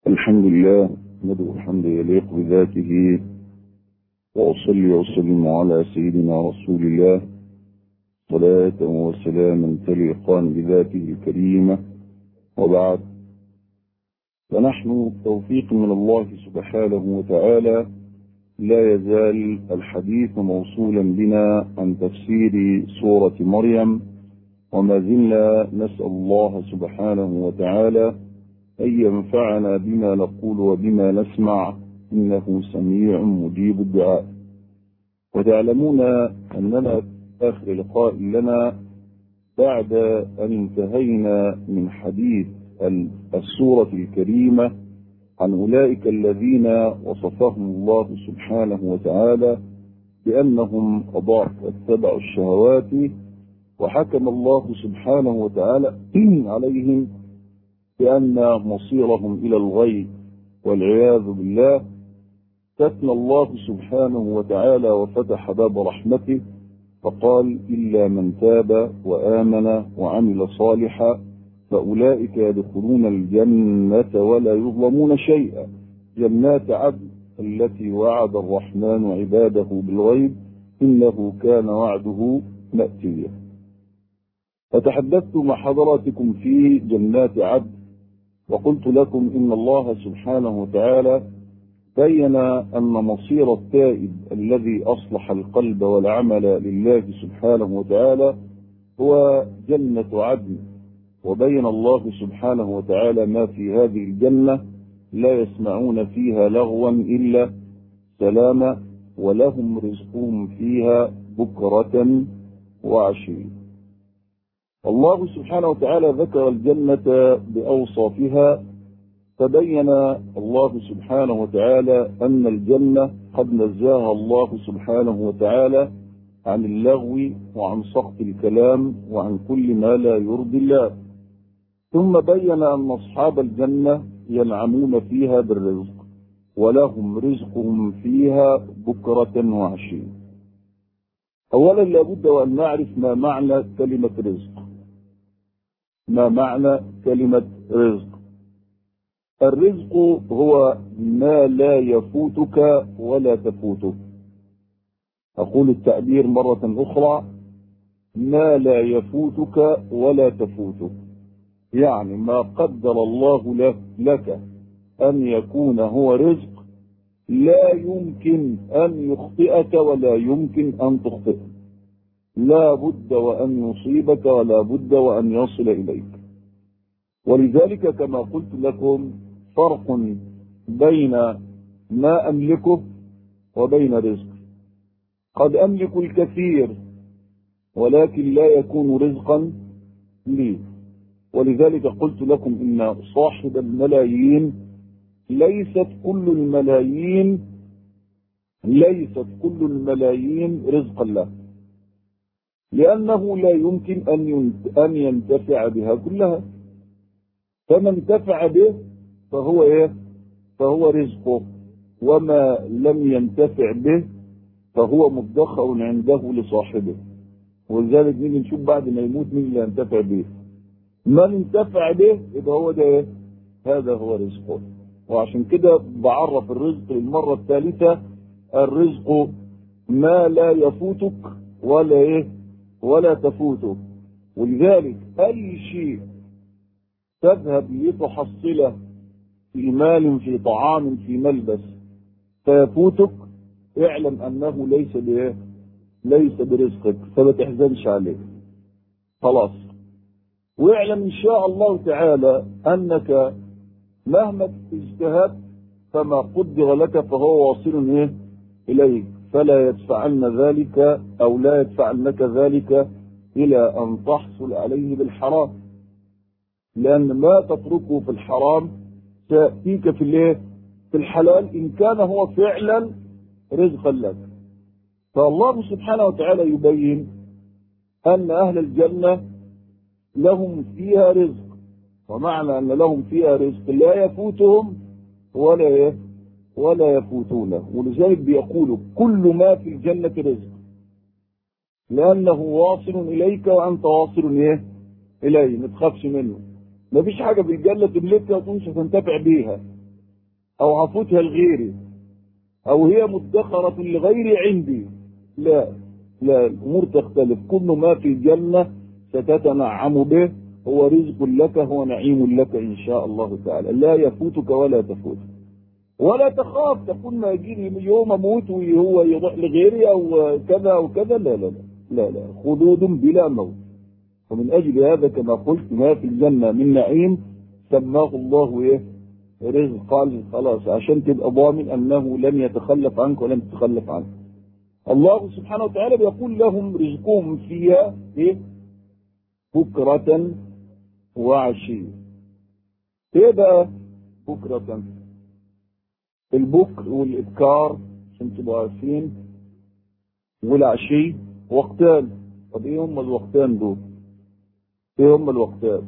الحمد لله ندعو الحمد يليق بذاته وأصلي وسلم على سيدنا رسول الله صلاة وسلاما تليقان بذاته الكريمة وبعد فنحن توفيق من الله سبحانه وتعالى لا يزال الحديث موصولا بنا عن تفسير سورة مريم وما زلنا نسأل الله سبحانه وتعالى أن ينفعنا بما نقول وبما نسمع إنه سميع مجيب الدعاء وتعلمون أننا آخر لقاء لنا بعد أن انتهينا من حديث السورة الكريمة عن أولئك الذين وصفهم الله سبحانه وتعالى بأنهم أضاعوا واتبعوا الشهوات وحكم الله سبحانه وتعالى عليهم بأن مصيرهم إلى الغي والعياذ بالله تثنى الله سبحانه وتعالى وفتح باب رحمته فقال إلا من تاب وآمن وعمل صالحا فأولئك يدخلون الجنة ولا يظلمون شيئا جنات عدن التي وعد الرحمن عباده بالغيب إنه كان وعده مأتيا فتحدثت مع حضراتكم في جنات عدن وقلت لكم إن الله سبحانه وتعالى بين أن مصير التائب الذي أصلح القلب والعمل لله سبحانه وتعالى هو جنة عدن وبين الله سبحانه وتعالى ما في هذه الجنة لا يسمعون فيها لغوا إلا سلاما ولهم رزقهم فيها بكرة وعشيا الله سبحانه وتعالى ذكر الجنة بأوصافها فبين الله سبحانه وتعالى أن الجنة قد نزاها الله سبحانه وتعالى عن اللغو وعن سخط الكلام وعن كل ما لا يرضي الله ثم بين أن أصحاب الجنة ينعمون فيها بالرزق ولهم رزقهم فيها بكرة وعشيا أولا لابد وأن نعرف ما معنى كلمة رزق ما معنى كلمة رزق الرزق هو ما لا يفوتك ولا تفوتك أقول التعبير مرة أخرى ما لا يفوتك ولا تفوتك يعني ما قدر الله لك أن يكون هو رزق لا يمكن أن يخطئك ولا يمكن أن تخطئك لا بد وأن يصيبك ولا بد وأن يصل إليك ولذلك كما قلت لكم فرق بين ما أملكه وبين رزق قد أملك الكثير ولكن لا يكون رزقا لي ولذلك قلت لكم إن صاحب الملايين ليست كل الملايين ليست كل الملايين رزقا له لأنه لا يمكن أن أن ينتفع بها كلها فمن انتفع به فهو إيه؟ فهو رزقه وما لم ينتفع به فهو مدخر عنده لصاحبه ولذلك نيجي نشوف بعد ما يموت مين اللي ينتفع به من انتفع به يبقى هو ده ايه؟ هذا هو رزقه وعشان كده بعرف الرزق للمرة الثالثة الرزق ما لا يفوتك ولا ايه ولا تفوته ولذلك اي شيء تذهب لتحصله في مال في طعام في ملبس فيفوتك اعلم انه ليس بايه ليس برزقك فما تحزنش عليه خلاص واعلم ان شاء الله تعالى انك مهما اجتهدت فما قدر لك فهو واصل ايه اليك فلا يدفعن ذلك او لا يدفعنك ذلك الى ان تحصل عليه بالحرام لان ما تتركه في الحرام سياتيك في الايه في الحلال ان كان هو فعلا رزقا لك فالله سبحانه وتعالى يبين ان اهل الجنه لهم فيها رزق ومعنى ان لهم فيها رزق لا يفوتهم ولا ايه ولا يفوتونه ولذلك بيقولوا كل ما في الجنة رزق لأنه واصل إليك وأنت واصل إيه؟ إليه ما تخافش منه ما فيش حاجة في الجنة تملكها وتنش تنتفع بيها او هفوتها لغيري او هي مدخرة لغيري عندي لا لا الامور تختلف كل ما في الجنة ستتنعم به هو رزق لك هو نعيم لك ان شاء الله تعالى لا يفوتك ولا تفوت ولا تخاف تقول ما يجيني يوم اموت وهو يروح لغيري او كذا او كذا لا لا لا لا لا خلود بلا موت ومن اجل هذا كما قلت ما في الجنه من نعيم سماه الله ايه رزق قال خلاص عشان تبقى ضامن انه لن يتخلف عنك ولن تتخلف عنك الله سبحانه وتعالى بيقول لهم رزقهم فيها ايه بكرة وعشية ايه بقى بكرة البكر والابكار عشان تبقوا عارفين والعشي وقتان طب ايه هم الوقتان دول ايه هم الوقتان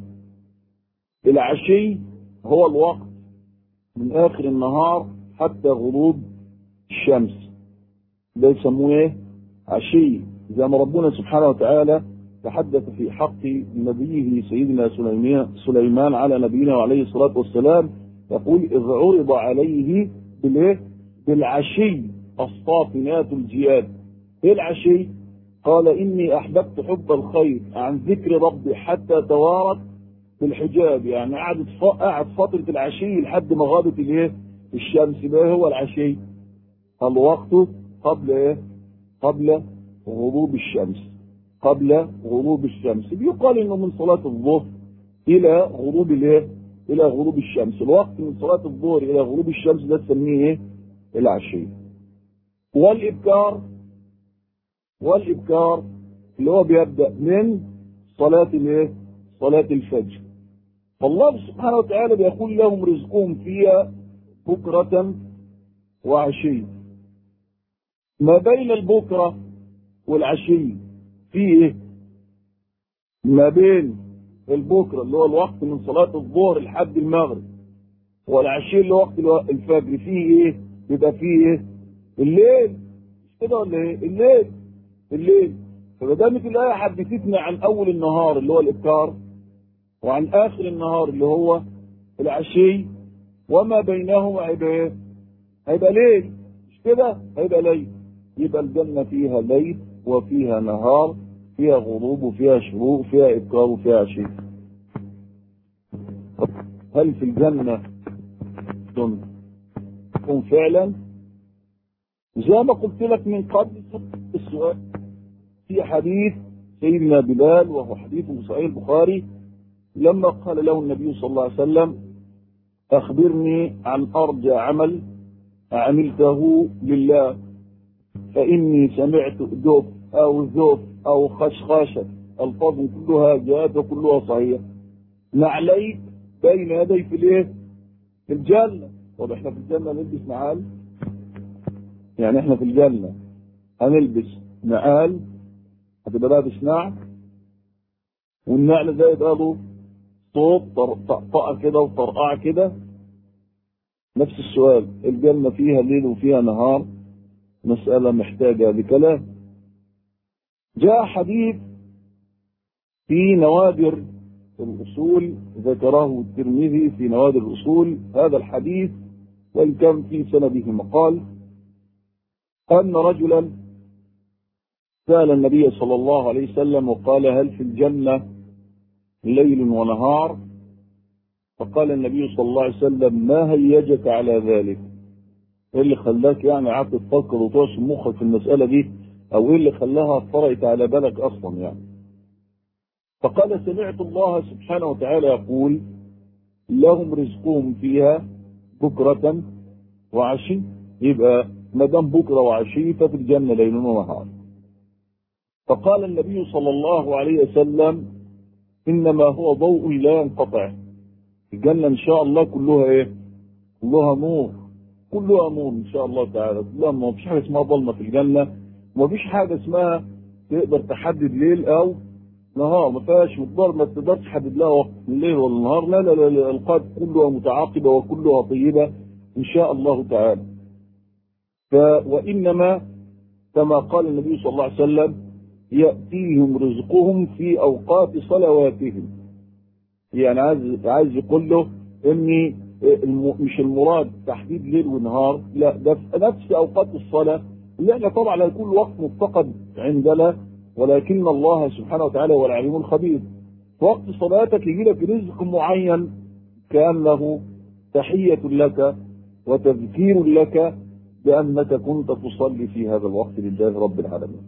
العشي هو الوقت من اخر النهار حتى غروب الشمس ده يسموه ايه عشي زي ما ربنا سبحانه وتعالى تحدث في حق نبيه سيدنا سليمان, سليمان على نبينا عليه الصلاة والسلام يقول إذ عرض عليه بالايه بالعشي الصافنات الجياد ايه العشي قال إني أحببت حب الخير عن ذكر ربي حتى توارت بالحجاب يعني قعدت قعد فترة العشي لحد ما غابت الايه الشمس ما هو العشي الوقت قبل ايه قبل غروب الشمس قبل غروب الشمس بيقال انه من صلاة الظهر الى غروب الايه الى غروب الشمس الوقت من صلاة الظهر الى غروب الشمس ده تسميه ايه العشي والابكار والابكار اللي هو بيبدأ من صلاة الايه صلاة الفجر فالله سبحانه وتعالى بيقول لهم رزقهم فيها بكرة وعشي ما بين البكرة والعشي في ايه ما بين البكرة اللي هو الوقت من صلاة الظهر لحد المغرب والعشي اللي هو وقت الفجر فيه ايه يبقى فيه ايه الليل مش كده ولا ايه الليل الليل فما دامت الايه حدثتنا عن اول النهار اللي هو الابكار وعن اخر النهار اللي هو العشي وما بينهما هيبقى ايه هيبقى ليل مش كده هيبقى ليل يبقى الجنة فيها ليل وفيها نهار فيها غروب وفيها شروق فيها إبكار وفيها عشي هل في الجنة تكون فعلا زي ما قلت لك من قبل السؤال في حديث سيدنا بلال وهو حديث في صحيح البخاري لما قال له النبي صلى الله عليه وسلم أخبرني عن أرجى عمل عملته لله فإني سمعت دف أو ذف أو خشخاشة ألفاظ كلها جاءت وكلها صحيحة نعليك بين يدي في الايه؟ في الجنة طب احنا في الجنة نلبس نعال يعني احنا في الجنة هنلبس نعال هتبقى لابس نعل والنعل ده يبقى له صوت طقطقة كده وطرقعة كده نفس السؤال الجنة فيها ليل وفيها نهار مسألة محتاجة لكلام جاء حديث في نوادر الأصول ذكره الترمذي في نوادر الأصول هذا الحديث وإن كان في سنده مقال أن رجلا سأل النبي صلى الله عليه وسلم وقال هل في الجنة ليل ونهار فقال النبي صلى الله عليه وسلم ما هيجك على ذلك ايه اللي خلاك يعني قعدت تفكر وتعصم مخك في المسألة دي او ايه اللي خلاها طرقت على بالك اصلا يعني فقال سمعت الله سبحانه وتعالى يقول لهم رزقهم فيها بكرة وعشي يبقى ما دام بكرة وعشي ففي الجنة ليل ونهار فقال النبي صلى الله عليه وسلم إنما هو ضوء لا ينقطع الجنة إن شاء الله كلها إيه كلها نور كلها نور إن شاء الله تعالى كلها ما فيش حاجة اسمها ظلمة في الجنة وما فيش حاجة اسمها تقدر تحدد ليل أو نهار ما فيهاش مقدار ما تقدرش تحدد لها وقت الليل ولا النهار لا لا لا الأوقات كلها متعاقبة وكلها طيبة إن شاء الله تعالى ف وإنما كما قال النبي صلى الله عليه وسلم يأتيهم رزقهم في أوقات صلواتهم يعني عايز عايز يقول له إن الم... مش المراد تحديد ليل ونهار لا ده في نفس اوقات الصلاه اللي احنا طبعا هيكون الوقت مفتقد عندنا ولكن الله سبحانه وتعالى هو العليم الخبير في وقت صلاتك يجي لك رزق معين كانه تحيه لك وتذكير لك بانك كنت تصلي في هذا الوقت لله رب العالمين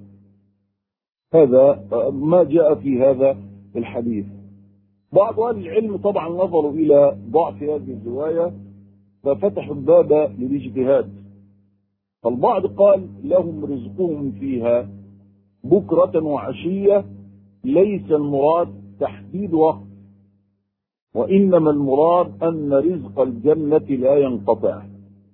هذا ما جاء في هذا الحديث بعض اهل العلم طبعا نظروا الى ضعف هذه الروايه ففتحوا الباب للاجتهاد فالبعض قال لهم رزقهم فيها بكرة وعشية ليس المراد تحديد وقت وإنما المراد أن رزق الجنة لا ينقطع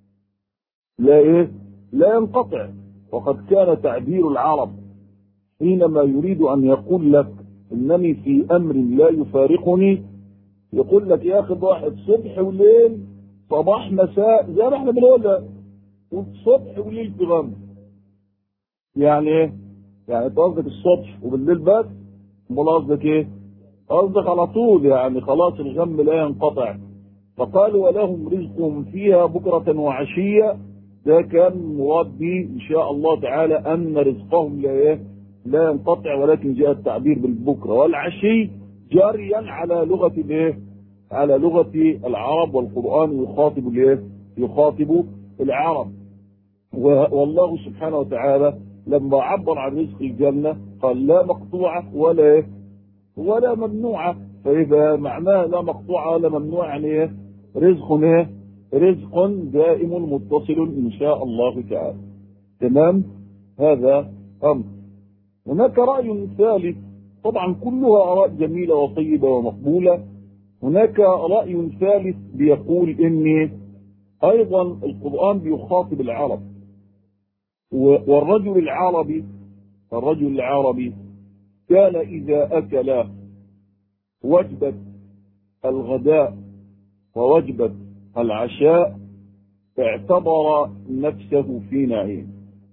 لا إيه؟ لا ينقطع وقد كان تعبير العرب حينما يريد أن يقول لك إنني في أمر لا يفارقني يقول لك يا أخي واحد صبح وليل صباح مساء زي ما احنا بنقول والصبح وليل في غم يعني ايه؟ يعني انت قصدك الصبح وبالليل بس امال قصدك ايه؟ قصدك على طول يعني خلاص الغم لا ينقطع فقالوا ولهم رزقهم فيها بكرة وعشية ده كان مراد به ان شاء الله تعالى ان رزقهم لا ايه؟ لا ينقطع ولكن جاء التعبير بالبكرة والعشي جاريا على لغة الايه؟ على لغة العرب والقرآن يخاطب الايه؟ يخاطب العرب والله سبحانه وتعالى لما عبر عن رزق الجنة قال لا مقطوعة ولا إيه؟ ولا ممنوعة فإذا معناه لا مقطوعة ولا ممنوعة يعني إيه؟ رزق إيه؟ رزق دائم متصل إن شاء الله تعالى تمام هذا أمر هناك رأي ثالث طبعا كلها آراء جميلة وطيبة ومقبولة هناك رأي ثالث بيقول إن أيضا القرآن بيخاطب العرب والرجل العربي الرجل العربي كان إذا أكل وجبة الغداء ووجبة العشاء اعتبر نفسه في نعيم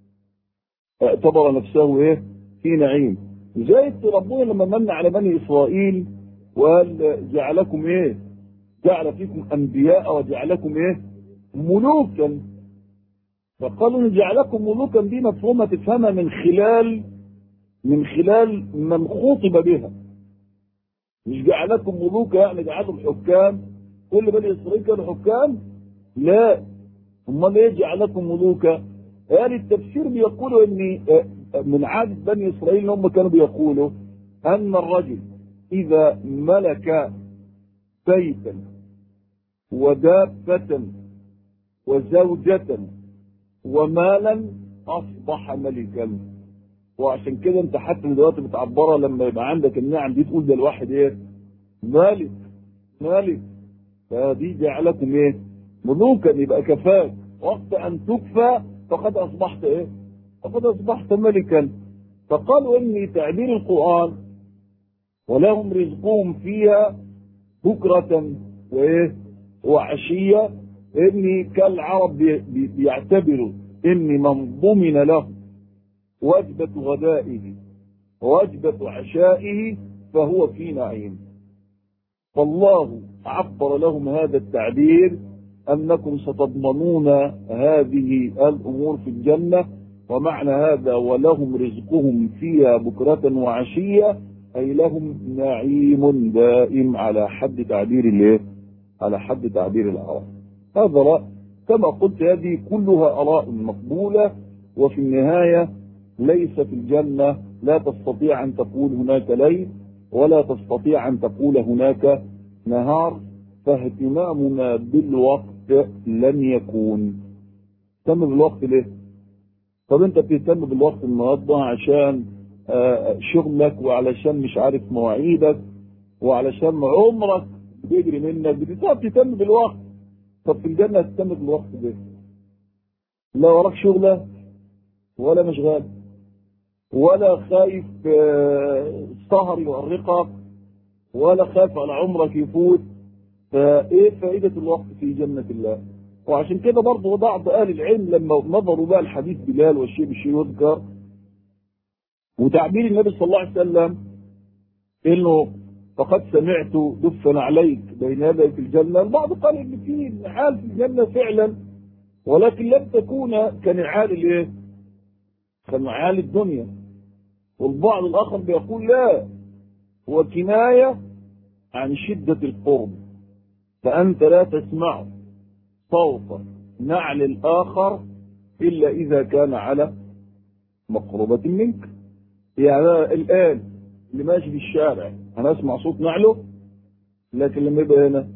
اعتبر نفسه ايه في نعيم زي ربنا لما من على بني اسرائيل وقال جعلكم ايه جعل فيكم انبياء وجعلكم ايه ملوكا فقالوا ان جعلكم ملوكا دي مفهومه تفهمها من خلال من خلال من خطب بها مش جعلكم ملوكا يعني جعلهم حكام كل بني اسرائيل كانوا حكام لا امال ايه جعلكم ملوكا يعني التفسير بيقولوا ان من عادة بني اسرائيل هم كانوا بيقولوا ان الرجل اذا ملك بيتا ودابة وزوجة ومالا اصبح ملكا وعشان كده انت حتى دلوقتي بتعبرها لما يبقى عندك النعم دي تقول ده الواحد ايه مالك مالك فدي جعلكم ايه ملوكا يبقى كفاك وقت ان تكفى فقد اصبحت ايه فقد اصبحت ملكا فقالوا اني تعبير القران ولهم رزقهم فيها بكرة وايه وعشية اني كالعرب بي بي بيعتبروا اني من ضمن له وجبة غدائه ووجبة عشائه فهو في نعيم فالله عبر لهم هذا التعبير أنكم ستضمنون هذه الأمور في الجنة ومعنى هذا ولهم رزقهم فيها بكرة وعشية أي لهم نعيم دائم على حد تعبير الايه؟ على حد تعبير العرب هذا رأي كما قلت هذه كلها آراء مقبولة وفي النهاية ليس في الجنة لا تستطيع أن تقول هناك ليل ولا تستطيع أن تقول هناك نهار فاهتمامنا بالوقت لن يكون تهتم بالوقت ليه؟ طب انت بتهتم بالوقت النهارده عشان آه شغلك وعلشان مش عارف مواعيدك وعلشان عمرك بيجري منك بتقعد تهتم بالوقت طب في الجنه تهتم بالوقت ليه؟ لا وراك شغله ولا مشغال ولا خايف آه سهر يؤرقك ولا خايف على عمرك يفوت فايه فائدة الوقت في جنة الله وعشان كده برضه بعض اهل العلم لما نظروا بقى الحديث بلال والشيء بالشيء يذكر وتعبير النبي صلى الله عليه وسلم انه فقد سمعت دفا عليك بين يدي في الجنة البعض قال ان في نعال في الجنة فعلا ولكن لم تكون كنعال الايه كنعال الدنيا والبعض الاخر بيقول لا هو كناية عن شدة القرب فأنت لا تسمع صوت نعل الآخر إلا إذا كان على مقربة منك يعني الآن اللي ماشي في الشارع أنا أسمع صوت نعله لكن لما يبقى هنا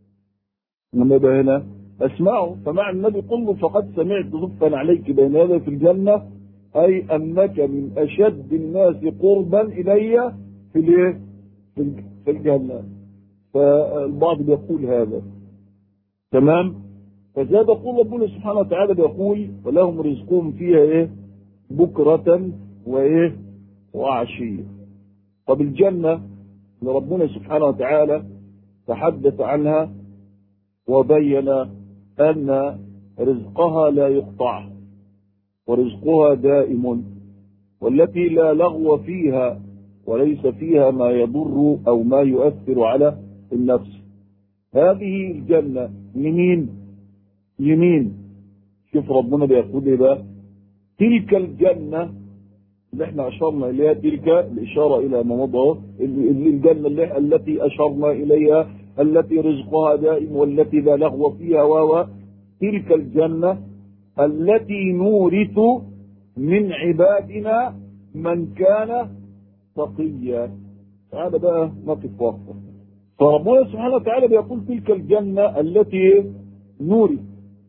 لما يبقى هنا أسمعه فمع النبي قل له فقد سمعت ضفا عليك بين يدي في الجنة أي أنك من أشد الناس قربا إلي في الإيه؟ في الجنة فالبعض بيقول هذا تمام فزاد يقول ربنا سبحانه وتعالى بيقول ولهم رزقهم فيها ايه بكرة وايه وعشية طب الجنة اللي ربنا سبحانه وتعالى تحدث عنها وبين أن رزقها لا يقطع ورزقها دائم والتي لا لغو فيها وليس فيها ما يضر أو ما يؤثر على النفس هذه الجنة يمين يمين شوف ربنا بيقول ايه بقى تلك الجنة اللي احنا اشرنا اليها تلك الاشارة الى ما مضى الجنة اللي التي اشرنا اليها التي رزقها دائم والتي لا لغو فيها و تلك الجنة التي نورث من عبادنا من كان تقيا هذا بقى نقف وقفه فربنا سبحانه وتعالى بيقول تلك الجنة التي نورث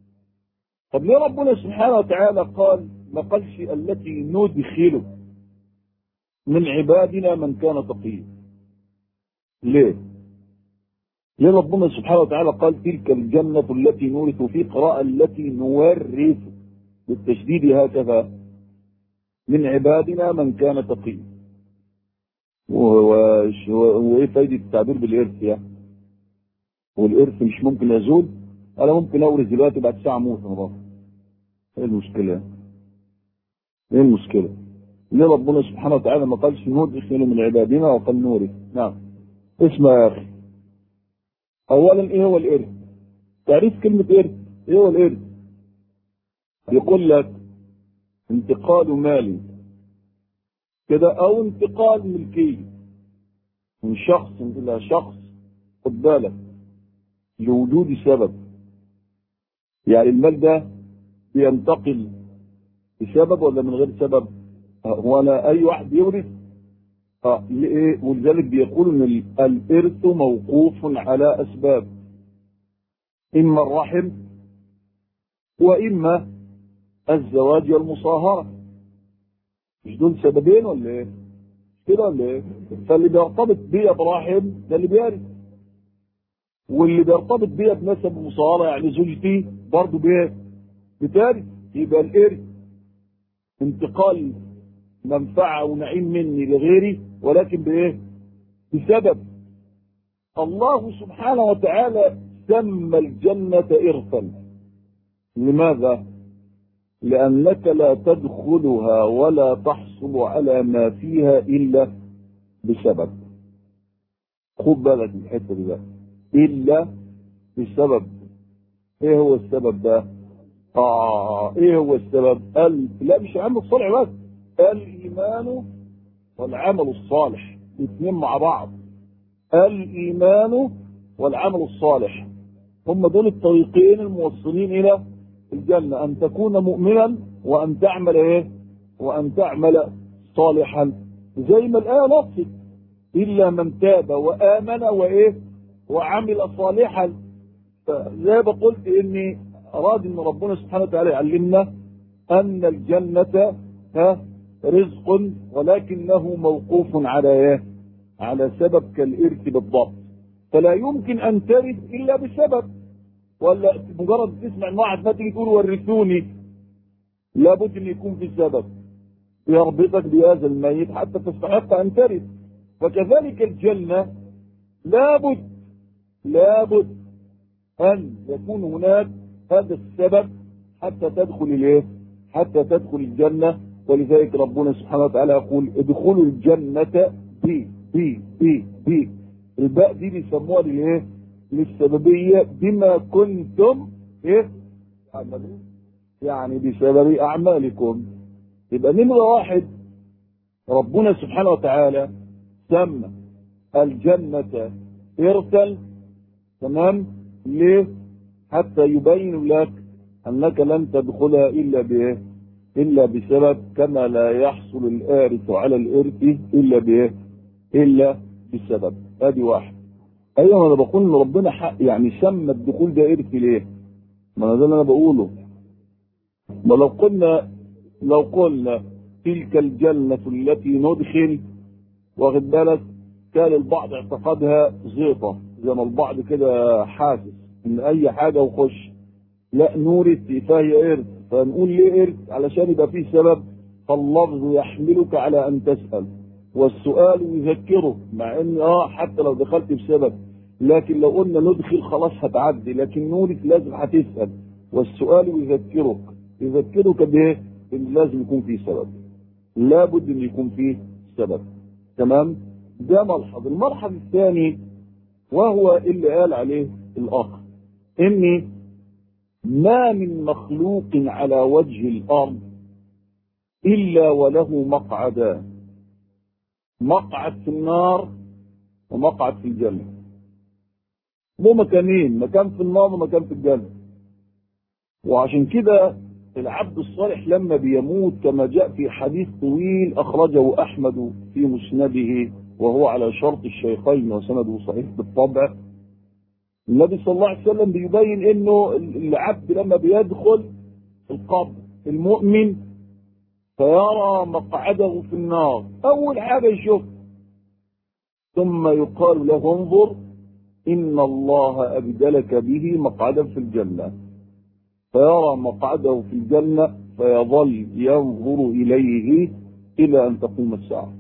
طب ليه ربنا سبحانه وتعالى قال ما قالش التي ندخل من عبادنا من كان تقيا ليه ليه ربنا سبحانه وتعالى قال تلك الجنة التي نورث في قراءة التي نورث بالتشديد هكذا من عبادنا من كان تقيا وايه فايدة التعبير بالإرث يعني والإرث مش ممكن يزول أنا ممكن أورث دلوقتي بعد ساعة موت أنا ايه المشكلة ايه المشكلة ليه ربنا سبحانه وتعالى ما قالش ندخل من عبادنا وقال نورث نعم اسمع يا أخي أولا ايه هو الإرث تعريف كلمة إرث ايه هو الإرث يقول لك انتقال مال كده او انتقال ملكية من شخص الى شخص خد بالك لوجود سبب يعني المال ده بينتقل بسبب ولا من غير سبب هو انا اي واحد يورث اه لإيه؟ ولذلك بيقول ان الارث موقوف على اسباب اما الرحم واما الزواج والمصاهره مش دول سببين ولا ايه؟ كده ولا ايه؟ فاللي بيرتبط بيا برحم ده اللي بيرث واللي بيرتبط بيا بنسب مصارى يعني زوجتي برضه بايه؟ بترث يبقى الارث انتقال منفعة ونعيم مني لغيري ولكن بايه؟ بسبب الله سبحانه وتعالى سمى الجنة إرثا لماذا؟ لأنك لا تدخلها ولا تحصل على ما فيها إلا بسبب خد بالك من الحتة دي بقى إلا بسبب إيه هو السبب ده؟ آه إيه هو السبب؟ قال لا مش العمل الصالح بس الإيمان والعمل الصالح الاثنين مع بعض الإيمان والعمل الصالح هم دول الطريقين الموصلين إلى الجنة أن تكون مؤمنا وأن تعمل إيه وأن تعمل صالحا زي ما الآية نصت إلا من تاب وآمن وإيه وعمل صالحا زي ما قلت إني أراد إن ربنا سبحانه وتعالى يعلمنا أن الجنة ها رزق ولكنه موقوف على إيه على سبب كالإرث بالضبط فلا يمكن أن ترث إلا بسبب ولا مجرد تسمع ان واحد ما تيجي تقول ورثوني لابد ان يكون في سبب يربطك بهذا الميت حتى تستحق ان ترث وكذلك الجنه لابد لابد ان يكون هناك هذا السبب حتى تدخل الايه؟ حتى تدخل الجنه ولذلك ربنا سبحانه وتعالى يقول ادخلوا الجنه بي بي بي بي الباء دي بيسموها للايه للسببيه بما كنتم ايه تعملون يعني بسبب اعمالكم يبقى نمره واحد ربنا سبحانه وتعالى سمى الجنة إرسل تمام ليه؟ حتى يبين لك أنك لن تدخلها إلا بإيه؟ إلا بسبب كما لا يحصل الآرث على الإرث إلا بإيه؟ إلا بسبب أدي واحد أيوة أنا بقول إن ربنا حق يعني سمى الدخول ده إرث ليه؟ ما أنا ده اللي أنا بقوله ما لو قلنا لو قلنا تلك الجنة التي ندخل واخد بالك كان البعض اعتقدها زيطة زي ما البعض كده حاسس ان اي حاجة وخش لا نورث فهي ارث فنقول ليه ارث علشان يبقى فيه سبب فاللفظ يحملك على ان تسأل والسؤال يذكره مع ان اه حتى لو دخلت بسبب لكن لو قلنا ندخل خلاص هتعدي لكن نورث لازم هتسأل والسؤال يذكرك يذكرك بايه؟ ان لازم يكون فيه سبب لابد ان يكون فيه سبب تمام ده ملحظ الملحظ الثاني وهو اللي قال عليه الاخ ان ما من مخلوق على وجه الارض الا وله مقعدان مقعد في النار ومقعد في الجنه مو مكانين مكان في النار ومكان في الجنه وعشان كده العبد الصالح لما بيموت كما جاء في حديث طويل أخرجه أحمد في مسنده وهو على شرط الشيخين وسنده صحيح بالطبع النبي صلى الله عليه وسلم بيبين انه العبد لما بيدخل القبر المؤمن فيرى مقعده في النار اول حاجه يشوف ثم يقال له انظر ان الله ابدلك به مقعدا في الجنه فيرى مقعده في الجنة فيظل ينظر إليه إلى أن تقوم الساعة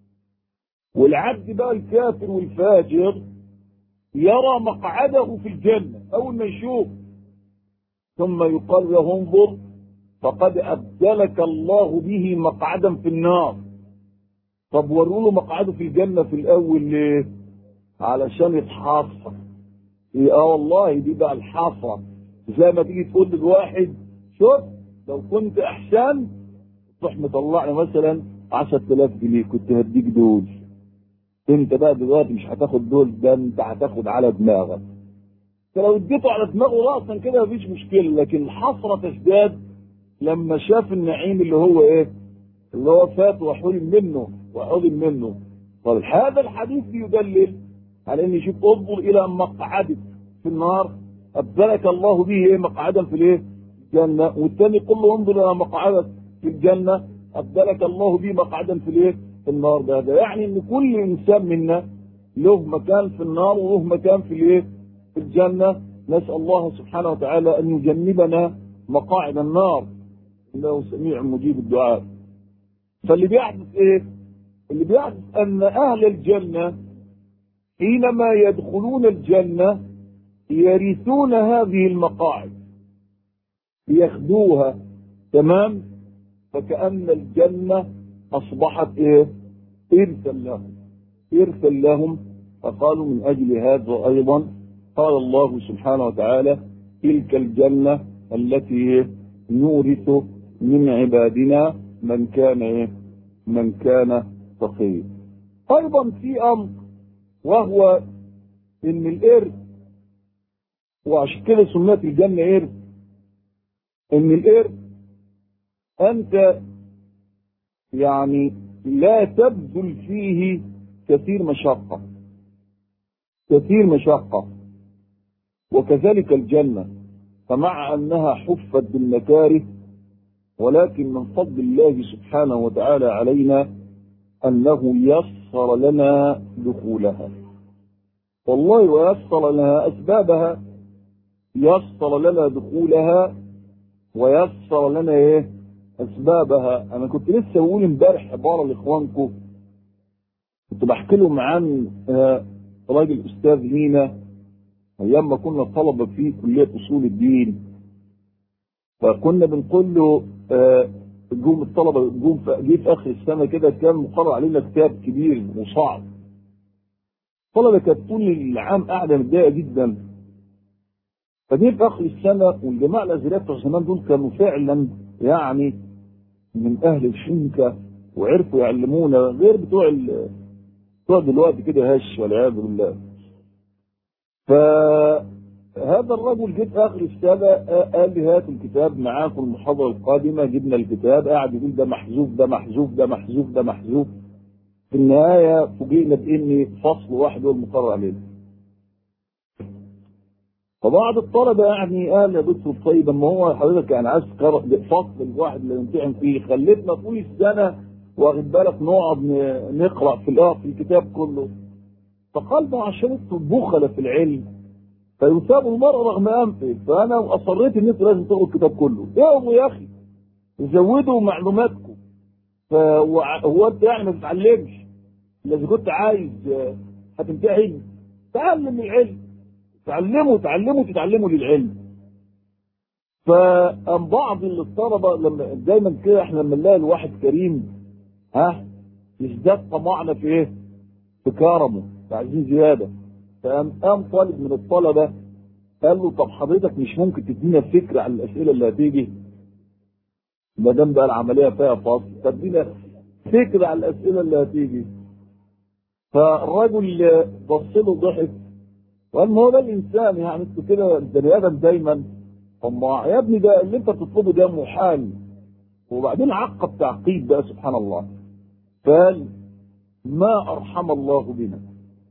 والعبد بقى الكافر والفاجر يرى مقعده في الجنة أول ما يشوف ثم يقال له انظر فقد أبدلك الله به مقعدا في النار طب وروا له مقعده في الجنة في الأول ليه؟ علشان يتحاصر اه والله دي بقى الحاصرة زي ما تيجي تقول لواحد شوف لو كنت احسن تروح مطلعني مثلا 10000 جنيه كنت هديك دول انت بقى دلوقتي مش هتاخد دول ده انت هتاخد على دماغك فلو اديته على دماغه راسا كده مفيش مشكله لكن الحسره تزداد لما شاف النعيم اللي هو ايه اللي هو فات وحرم منه وحرم منه طيب هذا الحديث بيدلل على ان يشوف انظر الى مقعدك في النار أبدلك الله به إيه مقعدا في الإيه؟ الجنة والثاني يقول له انظر إلى مقعدك في الجنة أبدلك الله به مقعدا في الإيه؟ في النار ده, ده يعني إن كل إنسان منا له مكان في النار وله مكان في الإيه؟ في الجنة نسأل الله سبحانه وتعالى أن يجنبنا مقاعد النار إنه سميع مجيب الدعاء فاللي بيحدث إيه؟ اللي بيحدث أن أهل الجنة حينما يدخلون الجنة يرثون هذه المقاعد ياخذوها تمام فكأن الجنة أصبحت إيه؟ إرثا لهم إرثا لهم فقالوا من أجل هذا أيضا قال الله سبحانه وتعالى تلك الجنة التي نورث من عبادنا من كان إيه؟ من كان تقي أيضا في أمر وهو إن الإرث وعشان كده سميت الجنة إرث إن الإرث أنت يعني لا تبذل فيه كثير مشقة كثير مشقة وكذلك الجنة فمع أنها حفت بالمكاره ولكن من فضل الله سبحانه وتعالى علينا أنه يسر لنا دخولها والله ويسر لنا أسبابها يسر لنا دخولها ويسر لنا ايه اسبابها انا كنت لسه بقول امبارح عباره لاخوانكم كنت بحكي لهم عن راجل استاذ لينا ايام ما كنا طلبه في كليه اصول الدين فكنا بنقول له جم الطلبه جم جه في اخر السنه كده كان مقرر علينا كتاب كبير وصعب الطلبة كانت طول العام قاعدة متضايقة جدا فجه في آخر السنة والجماعة الأزهرية بتوع زمان دول كانوا فعلا يعني من أهل الحنكة وعرفوا يعلمونا غير بتوع ال- بتوع دلوقتي كده هش والعياذ بالله فهذا الرجل جه في اخر السنه قال لي هات الكتاب معاكم المحاضره القادمه جبنا الكتاب قاعد يقول ده محذوف ده محذوف ده محذوف ده محذوف في النهايه فوجئنا بان فصل واحد هو المقرر علينا فبعض الطلبه يعني قال يا دكتور طيب اما هو حضرتك يعني عايز تقرا فصل الواحد اللي نمتحن فيه خليتنا طول السنه واخد بالك نقعد ن- نقرا في الآ- في الكتاب كله فقال ما عشان انتوا بخلة في العلم فيثاب المرء رغم انفه فانا اصريت ان انتوا لازم تقروا الكتاب كله اقروا يا اخي زودوا معلوماتكم فهو انت يعني ما تتعلمش اذا كنت عايز آه، هتمتحن تعلم العلم تعلموا تعلموا تتعلموا للعلم فأم بعض الطلبة لما دايما كده احنا لما نلاقي الواحد كريم ها يزداد طمعنا في ايه؟ في كرمه عايزين زياده فقام قام طالب من الطلبه قال له طب حضرتك مش ممكن تدينا فكره عن الاسئله اللي هتيجي ما دام بقى العمليه فيها فصل تدينا فكره عن الاسئله اللي هتيجي فالراجل بص له ضحك وقال ما هو ده الانسان يعني انتوا كده البني ادم دايما طماع يا ابني ده اللي انت بتطلبه ده محال وبعدين عقب تعقيب بقى سبحان الله قال ما ارحم الله بنا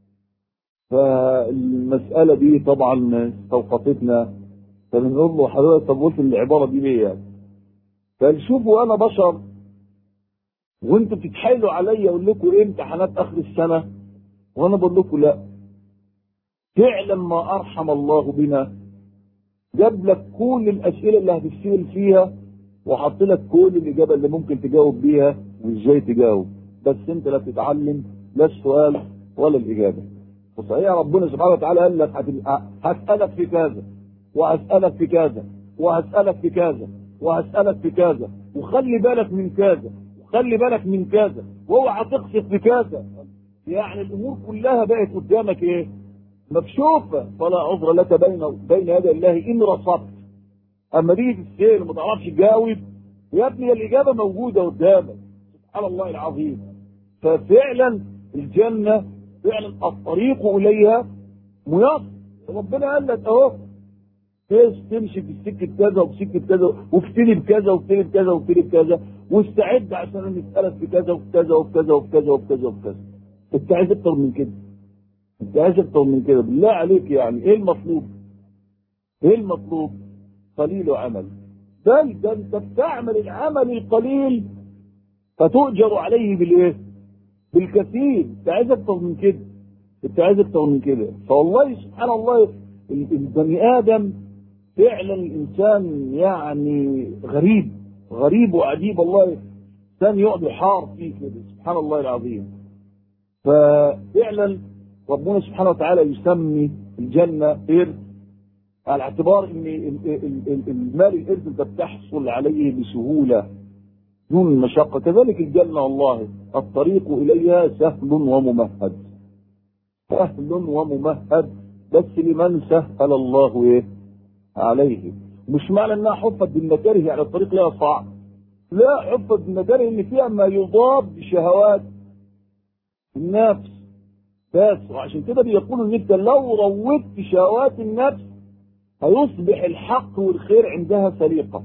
فالمسألة دي طبعا استوقفتنا فبنقول له حضرتك طب قلت العبارة دي ليه يعني؟ قال شوفوا أنا بشر وانتوا بتتحايلوا عليا اقول لكم ايه امتحانات اخر السنة وانا بقول لكم لا فعلا ما ارحم الله بنا جاب لك كل الاسئلة اللي هتسأل فيها وحط لك كل الاجابة اللي ممكن تجاوب بيها وازاي تجاوب بس انت لا تتعلم لا السؤال ولا الاجابه وصحيح ربنا سبحانه وتعالى قال لك هتبقى هسالك في كذا وهسالك في كذا وهسالك في كذا وهسالك في كذا وخلي بالك من كذا وخلي بالك من كذا واوعى تقصد في كذا يعني الامور كلها بقت قدامك ايه؟ مكشوفه فلا عذر لك بين بين يدي الله ان رصدت اما تيجي تسال وما تعرفش تجاوب يا ابني الاجابه موجوده قدامك سبحان الله العظيم ففعلا الجنة فعلا الطريق إليها ميسر ربنا قال لك أهو تمشي في سكة كذا وفي سكة كذا وافتني بكذا وافتني بكذا وافتني بكذا واستعد عشان نسألك في كذا وفي كذا وفي كذا وفي كذا وفي كذا وفي كذا أنت عايز أكتر من كده أنت عايز أكتر من كده بالله عليك يعني إيه المطلوب؟ إيه المطلوب؟ قليل عمل بل ده أنت بتعمل العمل القليل فتؤجر عليه بالايه؟ بالكثير انت عايز اكتر من كده انت عايز اكتر من كده فوالله سبحان الله ال- البني ادم فعلا الانسان يعني غريب غريب وعجيب الله انسان يقعد يحار فيه كده سبحان الله العظيم ففعلا ربنا سبحانه وتعالى يسمي الجنه ارث على اعتبار ان ال- ال- ال- المال الارث انت بتحصل عليه بسهوله دون المشقة كذلك الجنة والله الطريق إليها سهل وممهد سهل وممهد بس لمن سهل الله إيه عليه مش معنى انها حفت بالمكاره يعني الطريق لها صعب لا حفت بالمكاره ان فيها ما يضاد بشهوات النفس بس وعشان كده بيقولوا ان انت لو روضت شهوات النفس هيصبح الحق والخير عندها سليقه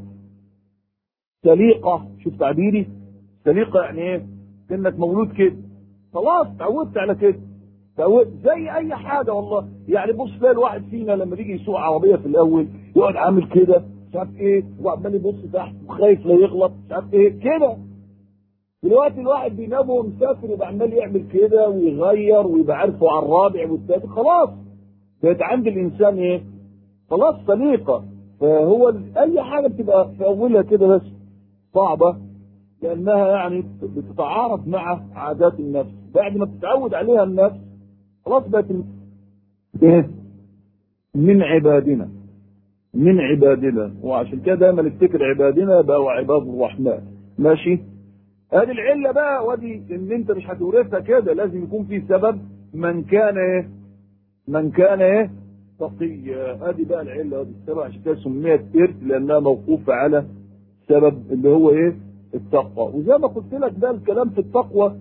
سليقة شوف تعبيري سليقة يعني ايه كأنك مولود كده خلاص تعودت على كده تعودت زي اي حاجة والله يعني بص تلاقي الواحد فينا لما يجي يسوق عربية في الاول يقعد عامل كده مش عارف ايه وعمال يبص تحت وخايف لا يغلط مش عارف ايه كده دلوقتي الواحد بينام وهو مسافر يبقى عمال يعمل كده ويغير ويبقى عارفه على الرابع والثالث خلاص بقت عند الانسان ايه خلاص سليقة فهو اي حاجة بتبقى في اولها كده بس صعبة لأنها يعني بتتعارض مع عادات النفس بعد ما بتتعود عليها النفس خلاص بقت إيه؟ من عبادنا من عبادنا وعشان كده دايما نفتكر عبادنا بقوا عباد الرحمن ماشي ادي العله بقى ودي ان انت مش هتورثها كده لازم يكون في سبب من كان ايه من كان ايه تقيا ادي بقى العله هذه السبب عشان كده سميت ارث لانها موقوفه على سبب اللي هو ايه التقوى وزي ما قلت لك ده الكلام في التقوى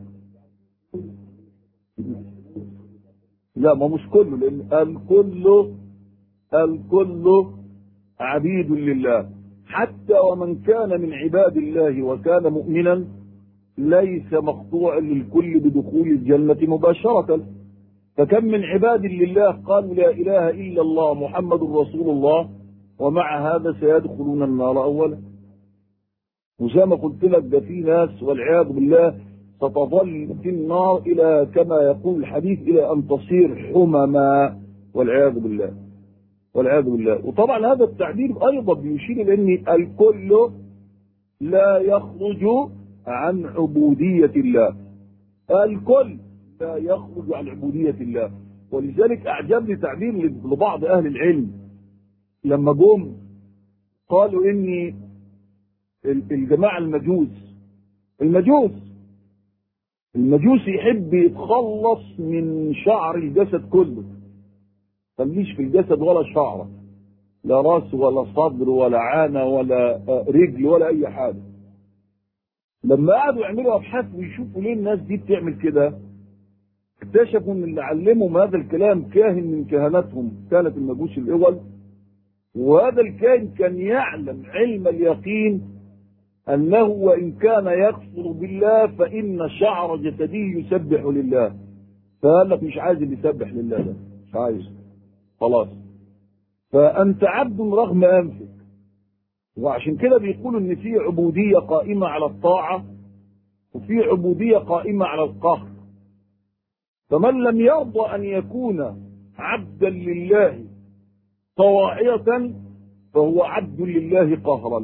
لا ما مش كله لان الكل الكل عبيد لله حتى ومن كان من عباد الله وكان مؤمنا ليس مقطوعا للكل بدخول الجنة مباشرة فكم من عباد لله قالوا لا إله إلا الله محمد رسول الله ومع هذا سيدخلون النار أولا وزي ما قلت لك ده في ناس والعياذ بالله ستظل في النار إلى كما يقول الحديث إلى أن تصير حمما والعياذ بالله والعياذ بالله وطبعا هذا التعبير أيضا بيشير إلى أن الكل لا يخرج عن عبودية الله الكل لا يخرج عن عبودية الله ولذلك أعجبني تعبير لبعض أهل العلم لما جم قالوا إني الجماعة المجوس المجوس المجوس يحب يتخلص من شعر الجسد كله خليش في الجسد ولا شعرة لا راس ولا صدر ولا عانة ولا رجل ولا أي حاجة لما قعدوا يعملوا أبحاث ويشوفوا ليه الناس دي بتعمل كده اكتشفوا ان اللي علمهم هذا الكلام كاهن من كهنتهم كانت المجوس الاول وهذا الكاهن كان يعلم علم اليقين انه وان كان يكفر بالله فان شعر جسده يسبح لله فقال لك مش عايز اللي يسبح لله ده مش عايز خلاص فانت عبد رغم انفك وعشان كده بيقولوا ان في عبوديه قائمه على الطاعه وفي عبوديه قائمه على القهر فمن لم يرضى ان يكون عبدا لله طواعية فهو عبد لله قهرا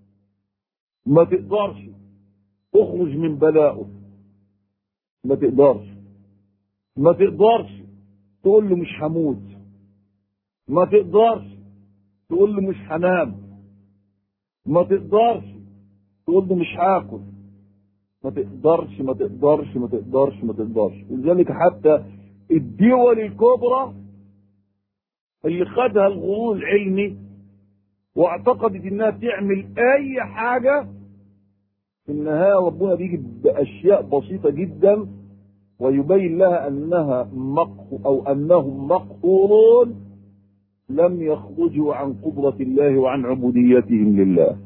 ما تقدرش تخرج من بلائه ما تقدرش ما تقدرش تقول له مش هموت ما تقدرش تقول له مش هنام ما تقدرش تقول له مش هاكل ما تقدرش ما تقدرش ما تقدرش ما تقدرش لذلك حتى الدول الكبرى اللي خدها الغرور العلمي واعتقدت انها تعمل اي حاجة في النهاية ربنا بيجي باشياء بسيطة جدا ويبين لها انها مقهو او انهم مقهورون لم يخرجوا عن قدرة الله وعن عبوديتهم لله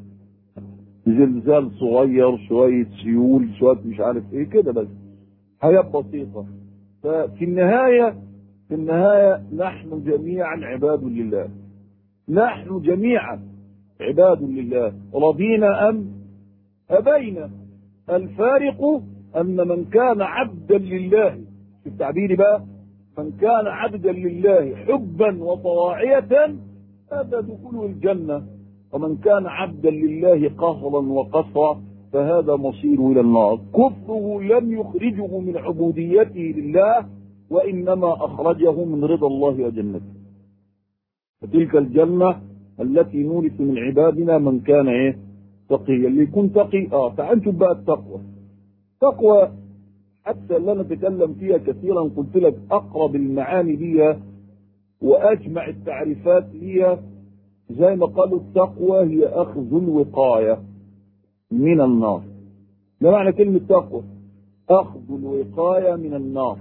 زلزال صغير شوية سيول شوية مش عارف ايه كده بس حياة بسيطة ففي النهاية في النهاية نحن جميعا عباد لله نحن جميعا عباد لله رضينا أم أبينا الفارق أن من كان عبدا لله في التعبير بقى من كان عبدا لله حبا وطواعية هذا دخول الجنة ومن كان عبدا لله قهرا وقصرا فهذا مصيره الى النار كفره لم يخرجه من عبوديته لله وانما اخرجه من رضا الله وجنته فتلك الجنه التي نورث من عبادنا من كان ايه تقيا اللي يكون تقي اه تعال نشوف بقى التقوى تقوى حتى لا نتكلم فيها كثيرا قلت لك اقرب المعاني ليها واجمع التعريفات ليها زي ما قالوا التقوى هي اخذ الوقايه من النار ده معنى كلمه تقوى اخذ الوقايه من النار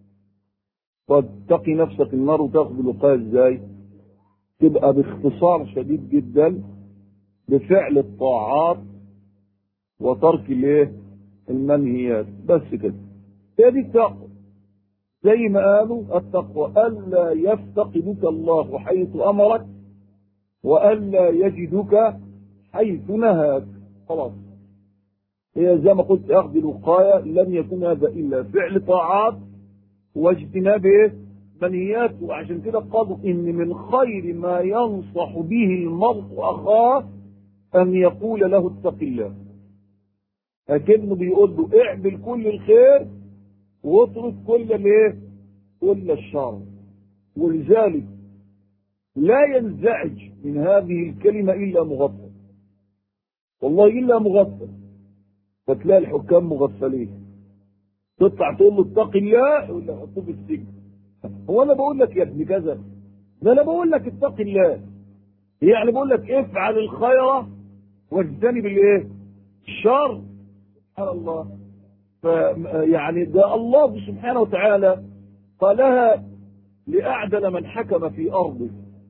فتقي نفسك النار وتاخذ الوقايه ازاي تبقى باختصار شديد جدا بفعل الطاعات وترك الايه المنهيات بس كده هي دي التقوى زي ما قالوا التقوى الا يفتقدك الله حيث امرك والا يجدك حيث نهاك خلاص هي زي ما قلت اخذ الوقايه لم يكن هذا الا فعل طاعات واجتناب منهيات وعشان كده قالوا ان من خير ما ينصح به المرء اخاه ان يقول له اتق الله لكنه بيقول له اعمل كل الخير واترك كل الايه كل الشر ولذلك لا ينزعج من هذه الكلمة إلا مغفل والله إلا مغفل فتلاقي الحكام مغفلين تطلع تقول له اتق الله يقول لك حطوه في السجن هو انا بقول لك يا ابن كذا ده انا بقول لك اتق الله يعني بقول لك افعل الخير واجتنب الايه الشر سبحان الله ف يعني ده الله سبحانه وتعالى قالها لأعدل من حكم في أرضه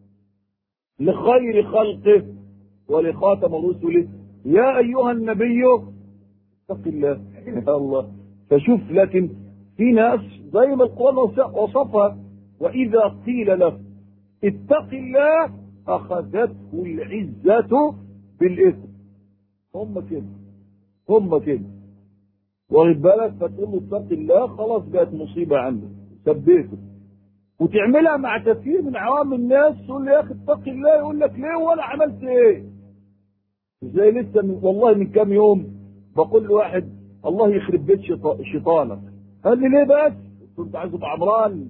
لخير خلقه ولخاتم رسله يا أيها النبي اتق الله يا الله فشوف لكن في ناس زي ما القرآن وصفها وإذا قيل له اتق الله أخذته العزة بالإثم هم كده هم كده واخد بالك فتقول له اتق الله خلاص بقت مصيبة عندك ثبته وتعملها مع كثير من عوام الناس تقول له يا اخي اتق الله يقول لك ليه ولا عملت ايه زي لسه من والله من كام يوم بقول لواحد الله يخرب بيت شيطانك قال لي ليه بس كنت عايز ابقى عمران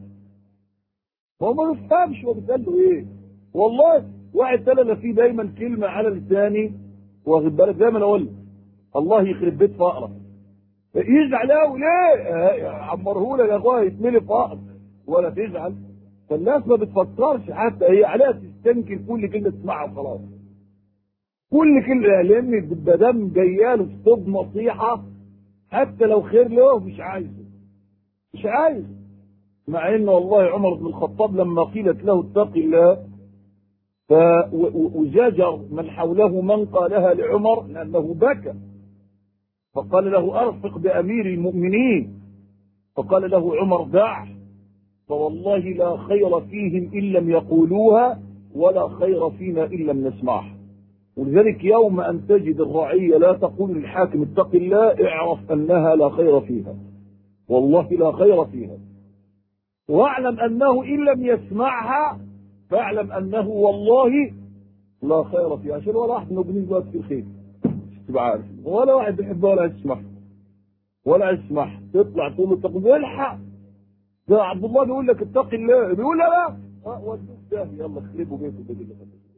هو ما بيفهمش هو بيتقال له ايه والله واحد تلا فيه دايما كلمه على لساني واخد بالك دايما اقول الله يخرب بيت فقرك يزعل قوي ليه عمرهولك يا اخويا يتملي فقر ولا تزعل فالناس ما بتفكرش حتى هي عليها تستنكر كل كلمه تسمعها وخلاص كل كلمه لان ما دام جاياله في طب نصيحه حتى لو خير له مش عايزه مش عايز مع ان والله عمر بن الخطاب لما قيلت له اتق الله ف وزجر من حوله من قالها لعمر لانه بكى فقال له ارفق بامير المؤمنين فقال له عمر دعه فوالله لا خير فيهم ان لم يقولوها ولا خير فينا ان لم نسمعها ولذلك يوم ان تجد الرعيه لا تقول للحاكم اتق الله اعرف انها لا خير فيها والله لا خير فيها واعلم انه ان لم يسمعها فاعلم انه والله لا خير فيها عشان ولا واحد من المؤمنين دلوقتي في الخير تبقى عارف ولا واحد بيحبها ولا عايز يسمعها ولا عايز يسمعها تطلع تقول له اتق الله الحق ده عبد الله بيقول لك اتق الله بيقول لا لا اه ودوك ده يلا خربوا بيته كده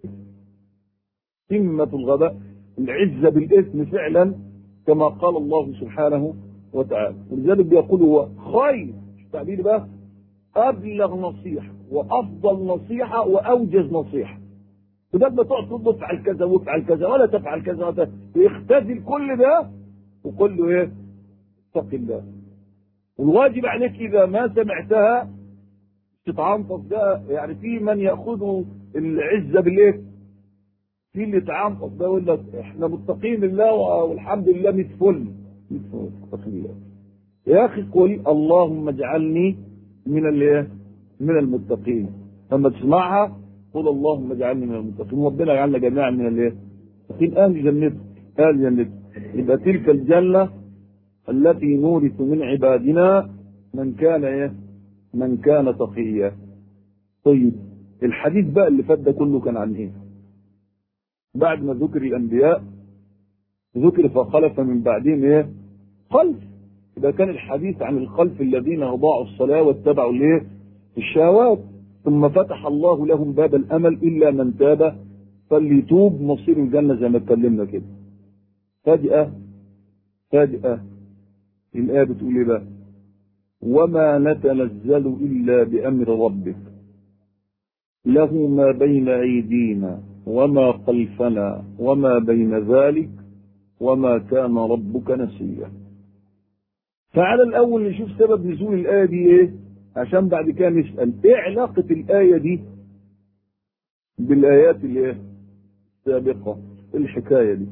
قمة الغباء العزة بالإثم فعلا كما قال الله سبحانه وتعالى ولذلك بيقول هو خير التعبير بقى أبلغ نصيحة وأفضل نصيحة وأوجز نصيحة بدل ما تقعد تقول افعل كذا وافعل كذا ولا تفعل كذا ولا اختزل كل ده وقل له ايه؟ اتق الله والواجب عليك إذا ما سمعتها تتعنطف ده يعني في من يأخذ العزة بالإيه؟ في اللي يتعنطف ده يقول لك احنا متقين لله والحمد لله 100 فل 100 فل اتق الله يا أخي قل اللهم اجعلني من الايه؟ من المتقين لما تسمعها قل اللهم اجعلني من المتقين ربنا يجعلنا جميعا من الايه؟ المتقين اهل جنته اهل جنته يبقى تلك الجنه التي نورث من عبادنا من كان ايه؟ من كان تقيا. طيب الحديث بقى اللي فات ده كله كان عن ايه؟ بعد ما ذكر الانبياء ذكر فخلف من بعدهم ايه؟ خلف. يبقى كان الحديث عن الخلف الذين اضاعوا الصلاه واتبعوا الايه؟ الشهوات ثم فتح الله لهم باب الامل الا من تاب فليتوب مصير الجنه زي ما اتكلمنا كده. فجأة فجأة الآية بتقول إيه بقى؟ وما نتنزل إلا بأمر ربك له ما بين أيدينا وما خلفنا وما بين ذلك وما كان ربك نسيا تعالى الأول نشوف سبب نزول الآية دي إيه عشان بعد كده نسأل إيه علاقة الآية دي بالآيات اللي إيه السابقة الحكاية دي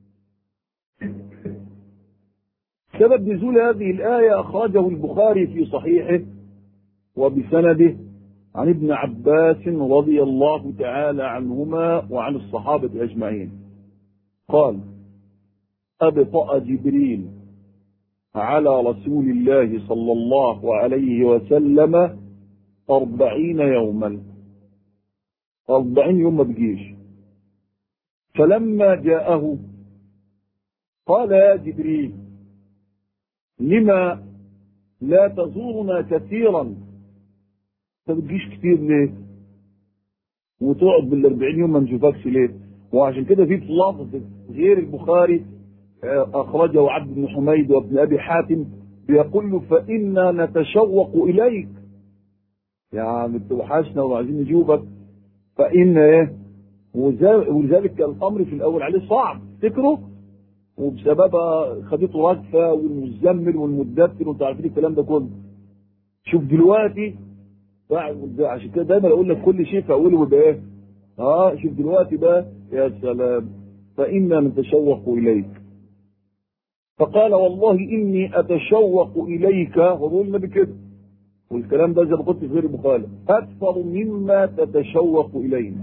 سبب نزول هذه الآية أخرجه البخاري في صحيحه وبسنده عن ابن عباس رضي الله تعالى عنهما وعن الصحابة أجمعين قال أبطأ جبريل على رسول الله صلى الله عليه وسلم أربعين يوما أربعين يوم ما بجيش فلما جاءه قال يا جبريل لما لا تزورنا كثيرا انت بتجيش كتير ليه وتقعد بالاربعين يوم ما نشوفكش ليه وعشان كده في لفظ غير البخاري اخرجه عبد بن حميد وابن ابي حاتم بيقول له فإنا نتشوق إليك يعني بتوحشنا وعايزين نشوفك فإن إيه ولذلك الأمر في الأول عليه صعب تفتكروا وبسببها خدته رجفة والمزمل والمدثر وانتوا عارفين الكلام ده كله شوف دلوقتي عشان كده دايما اقول لك كل شيء في اوله بيبقى ايه؟ اه شوف دلوقتي بقى يا سلام فإنا نتشوق إليك فقال والله إني أتشوق إليك وبقول النبي كده والكلام ده زي ما قلت في غير البخاري أكثر مما تتشوق إلينا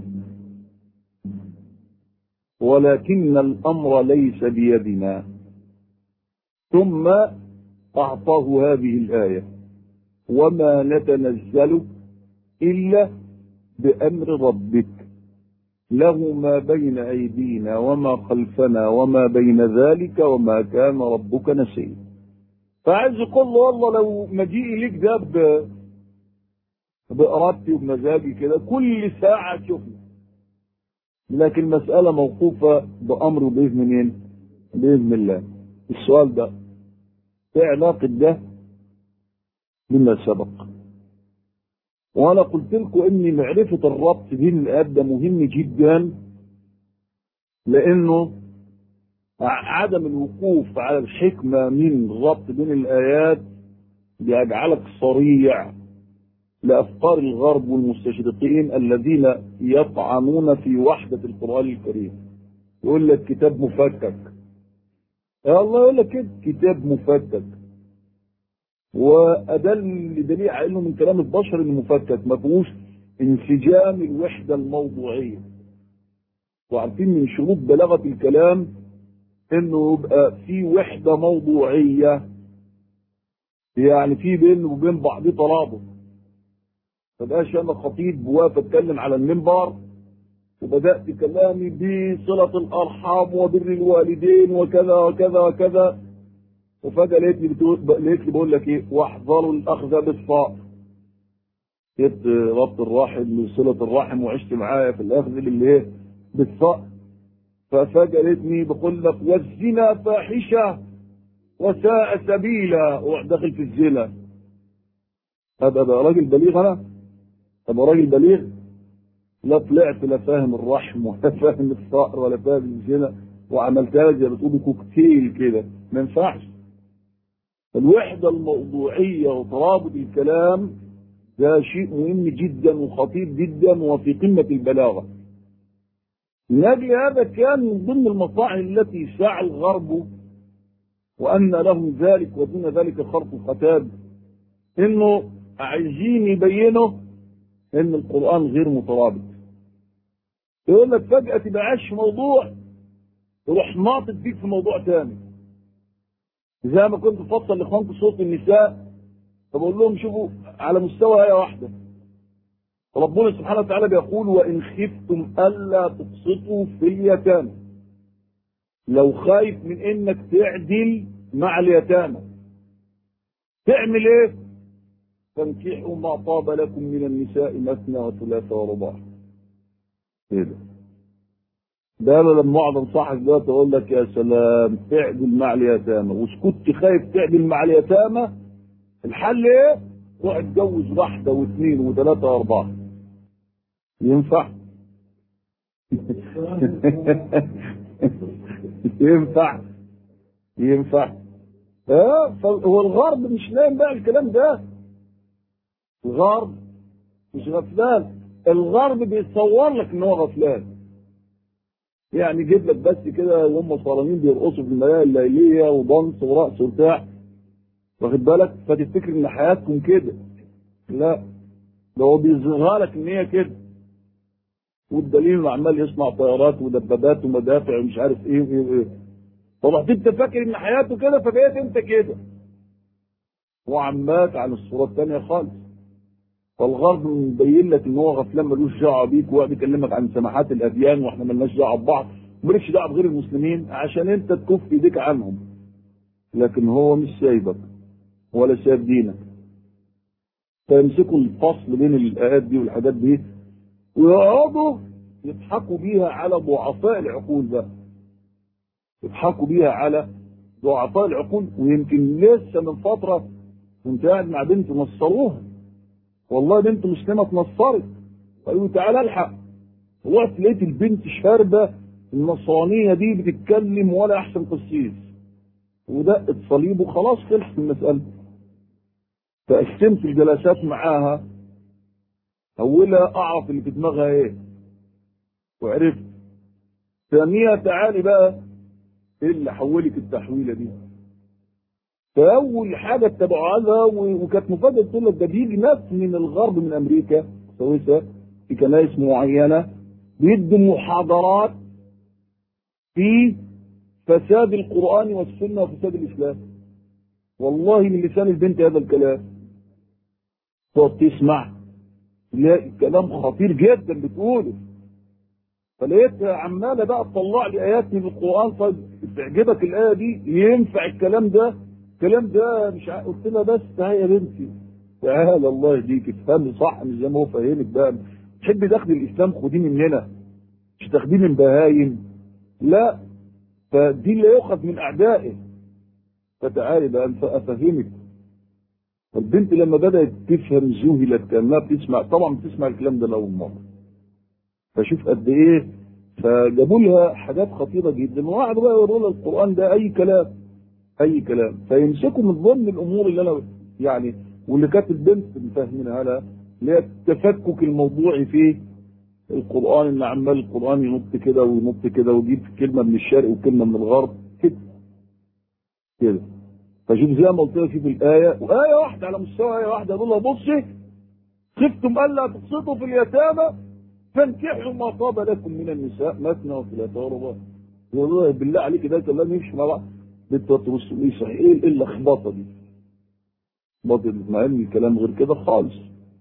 ولكن الأمر ليس بيدنا ثم أعطاه هذه الآية وما نتنزل إلا بأمر ربك له ما بين أيدينا وما خلفنا وما بين ذلك وما كان ربك نسيا فعايز يقول له والله لو مجيئي ليك ده ب- بإرادتي وبمزاجي كده كل ساعة تشوفني لكن المسألة موقوفة بأمره بإذن مين؟ بإذن الله السؤال ده ايه علاقة ده بما سبق وانا قلت لكم ان معرفة الربط بين الآيات ده مهم جدا لانه عدم الوقوف على الحكمة من الربط بين الآيات بيجعلك صريع لأفكار الغرب والمستشرقين الذين يطعنون في وحدة القرآن الكريم يقول لك كتاب مفكك يا الله يقول لك كده كتاب مفكك وأدل دليل على انه من كلام البشر انه مفكك ما فيهوش انسجام الوحدة الموضوعية وعارفين من شروط بلاغة الكلام انه يبقى في وحدة موضوعية يعني في بينه وبين بعض ترابط ما بقاش انا خطيب واقف اتكلم على المنبر وبدات كلامي بصله الارحام وبر الوالدين وكذا وكذا وكذا وفجاه لقيتني بتقول لقيتني بقول لك ايه واحذروا الاخذ بالصاع جبت ربط الرحم لصله الرحم وعشت معايا في الاخذ اللي ايه بالصاع ففجاه لقيتني بقول لك والزنا فاحشه وساء سبيلا وداخل في الزنا ابقى بقى راجل بليغ انا ابقى راجل بليغ لا طلعت لا فاهم الرحم ولا فاهم الصقر ولا فاهم الزنا وعملتها زي ما بتقولوا كوكتيل كده ما ينفعش الوحدة الموضوعية وترابط الكلام ده شيء مهم جدا وخطير جدا وفي قمة البلاغة لأجل هذا كان من ضمن المصاعب التي سعى الغرب وأن لهم ذلك ودون ذلك خرق القتاد إنه عايزين يبينوا إن القرآن غير مترابط يقول لك فجأة تبقى عايش في موضوع يروح ناطط بيك في موضوع تاني زي ما كنت بفصل لاخوانكم صوت النساء فبقول لهم شوفوا على مستوى آية واحدة ربنا سبحانه وتعالى بيقول وإن خفتم ألا تقسطوا في اليتامى لو خايف من إنك تعدل مع اليتامى تعمل إيه؟ فانكحوا ما طاب لكم من النساء مثنى وثلاث ورباع ايه ده ده أنا لما اقعد انصحك دلوقتي اقول لك يا سلام تعدل مع اليتامى وكنت خايف تعدل مع اليتامى الحل ايه؟ روح اتجوز واحده واثنين وثلاثه واربعه ينفع؟ ينفع ينفع اه هو الغرب مش نايم بقى الكلام ده الغرب مش غفلان الغرب بيتصور لك ان هو غفلان يعني يجيب لك بس كده وهم صارمين بيرقصوا في الملاهي الليليه وضنس ورقص وبتاع واخد بالك فتفتكر ان حياتكم كده لا ده هو بيظهرها لك ان هي كده والدليل انه عمال يصنع طيارات ودبابات ومدافع ومش عارف ايه وايه وايه طب انت فاكر ان حياته كده فبقيت انت كده وعمات عن الصوره الثانيه خالص فالغرب مبين لك ان هو غفلان ملوش دعوه بيك وهو بيكلمك عن سماحات الاديان واحنا ملناش دعوه ببعض ومالكش دعوه بغير المسلمين عشان انت تكف ايديك عنهم لكن هو مش سايبك ولا سايب دينك فيمسكوا الفصل بين الايات دي والحاجات دي ويقعدوا يضحكوا بيها على ضعفاء العقول بقى يضحكوا بيها على ضعفاء العقول ويمكن لسه من فتره كنت قاعد مع بنت نصروها والله بنت مسلمه اتنصرت قالوا تعالى الحق رحت لقيت البنت شاربه النصرانيه دي بتتكلم ولا احسن قسيس ودقت صليب وخلاص خلصت المساله فقسمت الجلسات معاها اولها اعرف اللي في دماغها ايه وعرفت ثانية تعالي بقى ايه اللي حولك التحويله دي فاول حاجه اتبعوها لها وكانت مفاجاه تقول لك ده بيجي ناس من الغرب من امريكا سويسرا في كنائس معينه بيدوا محاضرات في فساد القران والسنه وفساد الاسلام والله من لسان البنت هذا الكلام تقعد تسمع تلاقي كلام خطير جدا بتقوله فلقيتها عماله بقى تطلع لي ايات من القران طيب تعجبك الايه دي ينفع الكلام ده الكلام ده مش ع... قلت لها بس تعالى يا بنتي تعالى الله يهديك افهمي صح مش زي ما هو فاهمك بقى تحبي تاخدي الاسلام خديه مننا مش تاخديه من بهايم لا فدي اللي يؤخذ من اعدائه فتعالي بقى افهمك فالبنت لما بدات تفهم ذهلت كانها بتسمع طبعا بتسمع الكلام ده لاول مره فشوف قد ايه فجابوا لها حاجات خطيره جدا وقعدوا بقى يقولوا لها القران ده اي كلام اي كلام فيمسكوا من ضمن الامور اللي انا يعني واللي كانت البنت مفهمينها لها اللي هي التفكك الموضوعي في القران ان عمال القران ينط كده وينط كده ويجيب كلمه من الشرق وكلمه من الغرب كده كده فشوف زي ما قلت لك في الايه وايه واحده على مستوى ايه واحده يقول لها بصي خفتم الا تقسطوا في اليتامى فانكحوا ما طاب لكم من النساء مثنى وثلاثة ورباع والله بالله عليك ده كلام يمشي مع بعض انت تبص لي صحيح ايه اللخبطه دي؟ باطل مع ان الكلام غير كده خالص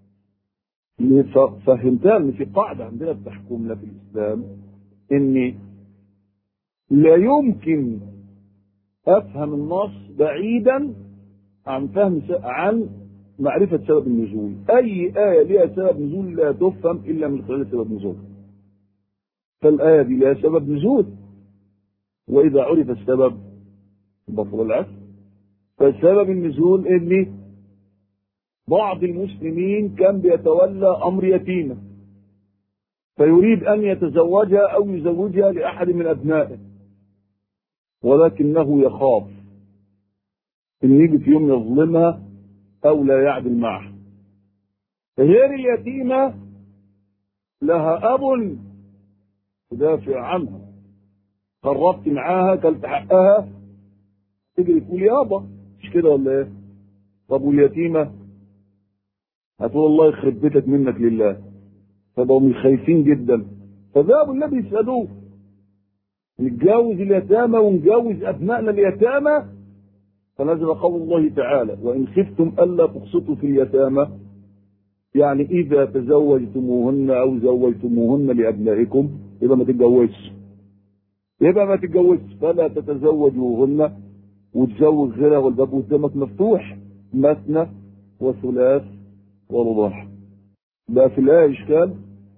فهمتها ان في قاعده عندنا بتحكمنا في الاسلام ان لا يمكن افهم النص بعيدا عن فهم عن معرفة سبب النزول أي آية لها سبب نزول لا تفهم إلا من خلال سبب نزول فالآية دي لها سبب نزول وإذا عرف السبب بطل العكس فسبب النزول إن بعض المسلمين كان بيتولى أمر يتيمة فيريد أن يتزوجها أو يزوجها لأحد من أبنائه ولكنه يخاف إن يجي في يوم يظلمها أو لا يعدل معه غير اليتيمة لها أب تدافع عنها قربت معاها كلت حقها تجري تقول يابا مش كده ولا ايه؟ طب واليتيمة هتقول الله يخرب بيتك منك لله فبقوا خايفين جدا فذهبوا النبي يسألوه نتجاوز اليتامى ونجاوز أبنائنا اليتامى فنزل قول الله تعالى وإن خفتم ألا تقسطوا في اليتامى يعني إذا تزوجتموهن أو زوجتموهن لأبنائكم يبقى ما تتجوزش يبقى ما تتجوزش فلا تتزوجوهن وتزوج غيرها والباب قدامك مفتوح مثنى وثلاث ورباع ده في الآية إشكال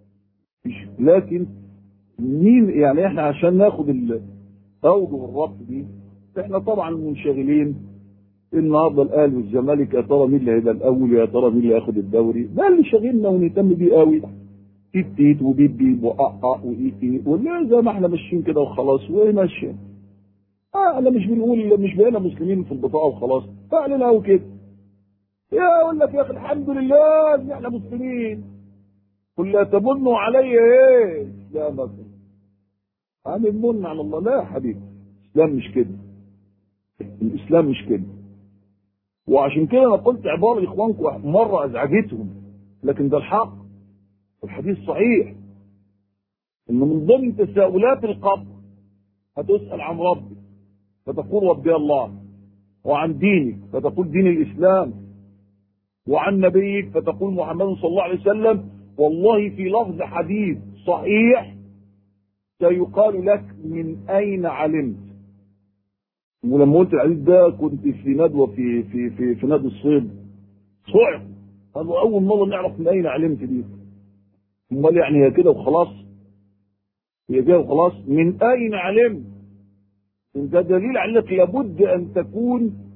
لكن مين يعني احنا عشان ناخد أوجه الربط دي احنا طبعا منشغلين النهارده الاهلي والزمالك يا ترى مين اللي هيبقى الاول يا ترى مين اللي هياخد الدوري ده اللي شاغلنا ونهتم بيه قوي تيت تيت وبيب بيب وقعقع وايتي ولا زي ما احنا ماشيين كده وخلاص وهي ماشيه اه احنا مش بنقول مش بقينا مسلمين في البطاقه وخلاص فعلنا قوي كده يا اقول لك يا اخي الحمد لله ان احنا مسلمين قل لا تمنوا علي ايه اسلامك عن المن على الله لا يا حبيبي الاسلام مش كده الاسلام مش كده وعشان كده انا قلت عباره لاخوانكم مره ازعجتهم لكن ده الحق الحديث صحيح ان من ضمن تساؤلات القبر هتسال عن ربك فتقول ربي الله وعن دينك فتقول دين الاسلام وعن نبيك فتقول محمد صلى الله عليه وسلم والله في لفظ حديث صحيح سيقال لك من اين علمت ولما قلت الحديث ده كنت في ندوه في في في في نادي الصيد صعب قالوا اول مره نعرف من اين علمت دي امال يعني هي كده وخلاص هي كده وخلاص من اين علمت ده دليل على انك لابد ان تكون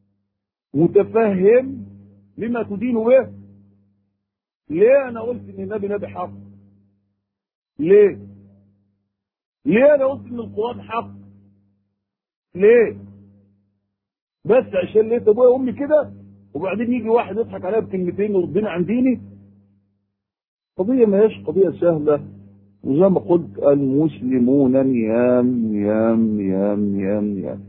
متفهم لما تدين به ليه انا قلت ان النبي نبي حق ليه ليه انا قلت ان القران حق ليه بس عشان لقيت ابويا وامي كده وبعدين يجي واحد يضحك عليا بكلمتين ويردني عن ديني قضية ما هيش قضية سهلة وزي ما قلت المسلمون نيام نيام نيام نيام نيام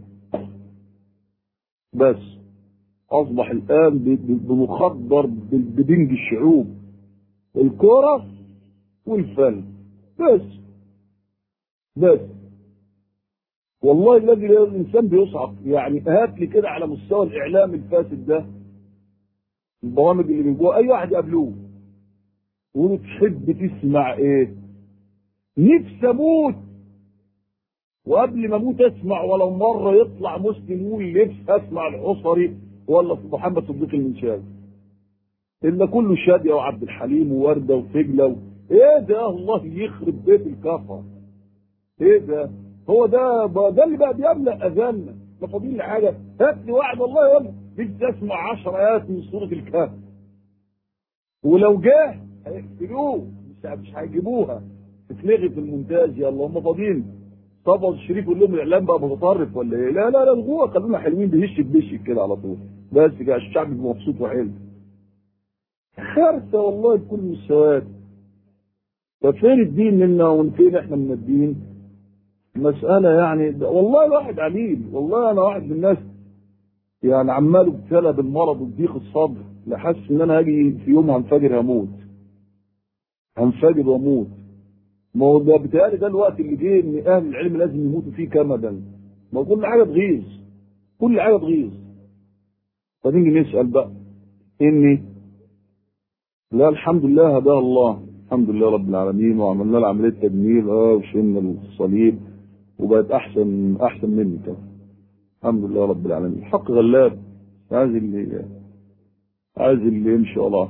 بس أصبح الآن بمخدر بدنج الشعوب الكرة والفن بس بس والله الذي الإنسان بيصعق يعني هات لي كده على مستوى الإعلام الفاسد ده البرامج اللي بيجوها أي واحد قابلوه وتحب تسمع ايه نفسي اموت وقبل ما اموت اسمع ولو مره يطلع مسلم يقول نفسي اسمع الحصري ولا محمد صديق المنشاوي الا كله شاديه وعبد الحليم وورده وفجله و... ايه ده الله يخرب بيت الكفر ايه ده هو ده ده اللي بقى بيملا اذاننا ده فاضيين حاجه هات لي واحد والله يقول نفسي اسمع 10 ايات من سوره الكهف ولو جه هيقتلوه مش مش هيجيبوها اتلغي في المونتاج يلا هم فاضيين طب الشريف يقول لهم الاعلام بقى متطرف ولا ايه لا لا لا الغوه خلونا حلوين بهش بهش كده على طول بس كده الشعب يبقى مبسوط وحلو خارثه والله بكل مستويات ففين الدين منا وفين احنا من الدين مسألة يعني والله الواحد عليل والله أنا واحد من الناس يعني عمال ابتلى بالمرض وبضيق الصدر لحس إن أنا هاجي في يوم هنفجر هموت هنفجر واموت ما هو ده بتهيألي ده الوقت اللي جه ان اهل العلم لازم يموتوا فيه كمدا ما هو كل حاجه تغيظ كل حاجه تغيظ فنيجي نسال بقى اني لا الحمد لله هداها الله الحمد لله رب العالمين وعملنا له عمليه تجميل اه وشلنا الصليب وبقت احسن احسن مني كمان الحمد لله رب العالمين الحق غلاب عايز اللي عايز اللي يمشي وراه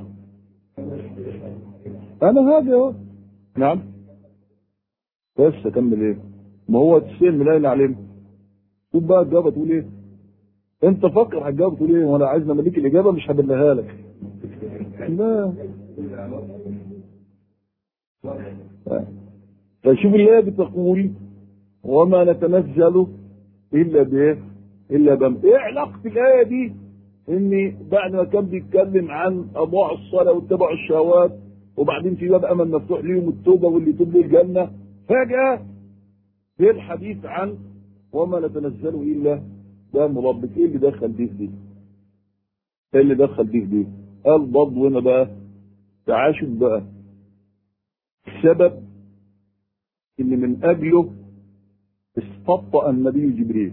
انا هذا اهو نعم بس اكمل ايه ما هو تسال ملايين علينا شوف بقى الجواب تقول ايه انت فكر هتجاوب تقول ايه وانا عايز امليك الاجابه مش هبلغها لك لا فشوف الايه بتقول وما نتنزل الا بايه الا بم ايه علاقه الايه دي ان بعد ما كان بيتكلم عن اضاع الصلاه واتبعوا الشهوات وبعدين في باب امل مفتوح ليهم التوبه واللي يتوب له الجنه فجاه في الحديث عن وما نتنزل الا دام ربك ايه اللي دخل دي في دي؟ ايه اللي دخل دي في دي؟ قال برضه هنا بقى تعاشف بقى السبب ان من اجله استبطأ النبي جبريل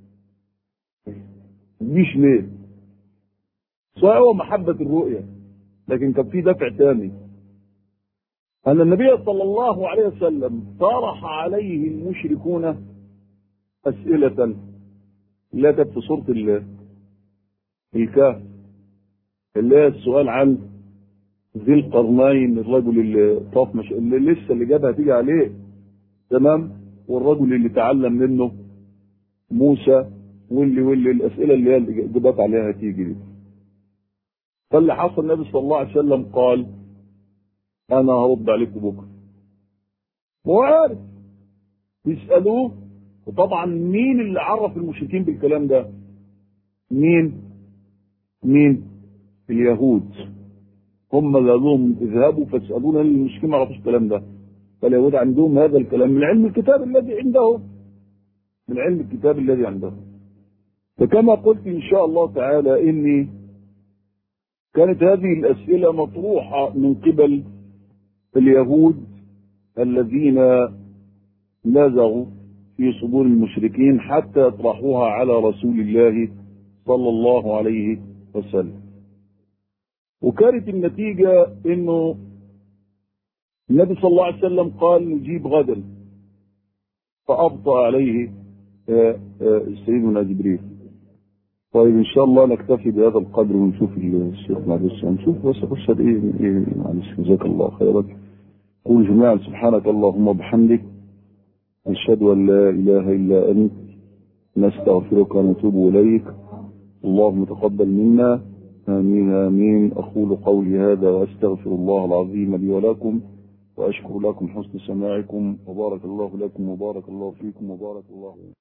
مش ليه صحيح هو محبة الرؤية لكن كان في دفع ثاني أن النبي صلى الله عليه وسلم طرح عليه المشركون أسئلة لا كانت في سورة الكهف اللي هي السؤال عن ذي القرنين الرجل اللي طاف مش اللي لسه اللي جابها تيجي عليه تمام والرجل اللي تعلم منه موسى واللي واللي الاسئله اللي هي الاجابات عليها تيجي دي فاللي حصل النبي صلى الله عليه وسلم قال انا هرد عليكم بكره هو عارف يسالوه وطبعا مين اللي عرف المشركين بالكلام ده مين مين اليهود هم اللي قالوا لهم اذهبوا فاسالونا المشركين ما عرفوش الكلام ده فاليهود عندهم هذا الكلام من علم الكتاب الذي عندهم من علم الكتاب الذي عندهم فكما قلت ان شاء الله تعالى اني كانت هذه الاسئله مطروحه من قبل اليهود الذين لزغوا في صدور المشركين حتى يطرحوها على رسول الله صلى الله عليه وسلم وكانت النتيجة انه النبي صلى الله عليه وسلم قال نجيب غدا فأبطأ عليه سيدنا جبريل طيب ان شاء الله نكتفي بهذا القدر ونشوف الشيخ معلش نشوف بس قصة ايه ايه معلش جزاك الله خيرا قول جميعا سبحانك اللهم وبحمدك أشهد أن لا إله إلا أنت نستغفرك ونتوب إليك اللهم تقبل منا آمين آمين أقول قولي هذا وأستغفر الله العظيم لي ولكم وأشكر لكم حسن سماعكم وبارك الله لكم وبارك الله فيكم وبارك الله